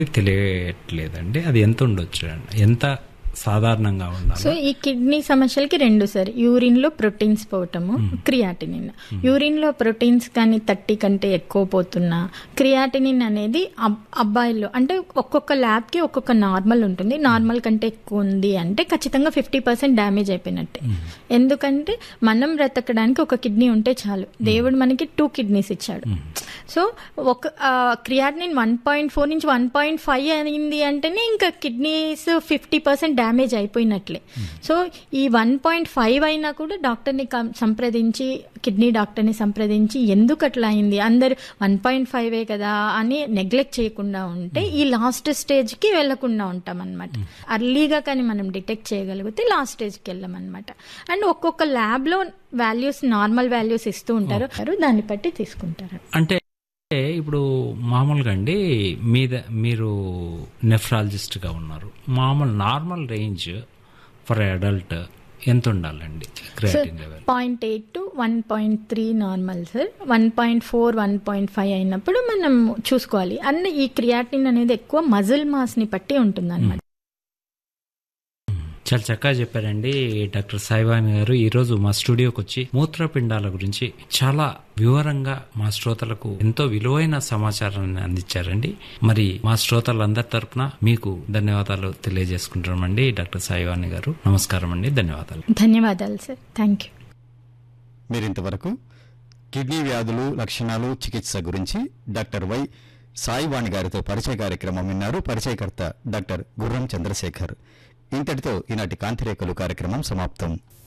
తెలియట్లేదండి అది ఎంత ఉండొచ్చు అండి ఎంత సాధారణంగా ఉండాలి సో ఈ కిడ్నీ సమస్యలకి రెండు సార్ యూరిన్ లో ప్రోటీన్స్ పోవటము క్రియాటినిన్ యూరిన్ లో ప్రోటీన్స్ కానీ థర్టీ కంటే ఎక్కువ పోతున్నా క్రియాటినిన్ అనేది అబ్- అబ్బాయిల్లో అంటే ఒక్కొక్క ల్యాబ్ కి ఒక్కొక్క నార్మల్ ఉంటుంది నార్మల్ కంటే ఎక్కువ ఉంది అంటే ఖచ్చితంగా ఫిఫ్టీ పర్సెంట్ డ్యామేజ్ అయిపోయినట్టే ఎందుకంటే మనం బ్రతకడానికి ఒక కిడ్నీ ఉంటే చాలు దేవుడు మనకి టూ కిడ్నీస్ ఇచ్చాడు సో ఒక క్రియాటినిన్ వన్ పాయింట్ ఫోర్ నుంచి వన్ పాయింట్ ఫైవ్ అయింది అంటేనే ఇంకా కిడ్నీస్ ఫిఫ్టీ పర్సెంట్ డ్యామేజ్ అయిపోయినట్లే సో ఈ వన్ పాయింట్ ఫైవ్ అయినా కూడా డాక్టర్ని కం- సంప్రదించి కిడ్నీ డాక్టర్ని సంప్రదించి ఎందుకు అట్లా అయింది అందరు వన్ పాయింట్ ఫైవే కదా అని నెగ్లెక్ట్ చేయకుండా ఉంటే ఈ లాస్ట్ స్టేజ్కి వెళ్లకుండా ఉంటాం అనమాట అర్లీగా కానీ మనం డిటెక్ట్ చేయగలిగితే లాస్ట్ స్టేజ్కి వెళ్ళామన్నమాట అండ్ ఒక్కొక్క ల్యాబ్లో వాల్యూస్ నార్మల్ వాల్యూస్ ఇస్తూ ఉంటారు దాన్ని బట్టి తీసుకుంటారు అంటే ఇప్పుడు మామూలుగా అండి మీద మీరు నెఫ్రాలజిస్ట్గా ఉన్నారు మామూలు నార్మల్ రేంజ్ ఫర్ అడల్ట్ ఎంత ఉండాలండి creatine level point eight to one point three normal sir one point four one point five అయినప్పుడు మనం చూసుకోవాలి అండ్ ఈ క్రియాటిన్ అనేది ఎక్కువ మజిల్ మాస్ ని బట్టి ఉంటుంది అనమాట చాలా చక్కగా చెప్పారండి డాక్టర్ సాయివాణి గారు ఈరోజు మా స్టూడియోకి వచ్చి మూత్రపిండాల గురించి చాలా వివరంగా మా శ్రోతలకు ఎంతో విలువైన సమాచారాన్ని అందించారండి మరి మా శ్రోతలందరి తరపున మీకు ధన్యవాదాలు తెలియజేసుకుంటున్నామండి డాక్టర్ సాయివాణి గారు నమస్కారం అండి ధన్యవాదాలు ధన్యవాదాలు సార్ థ్యాంక్ యూ మీరింతవరకు కిడ్నీ వ్యాధులు లక్షణాలు చికిత్స గురించి డాక్టర్ వై సాయివాణి గారితో పరిచయ కార్యక్రమం విన్నారు పరిచయకర్త డాక్టర్ గుర్రం చంద్రశేఖర్ ఇంతటితో ఈనాటి కాంతిరేఖలు కార్యక్రమం సమాప్తం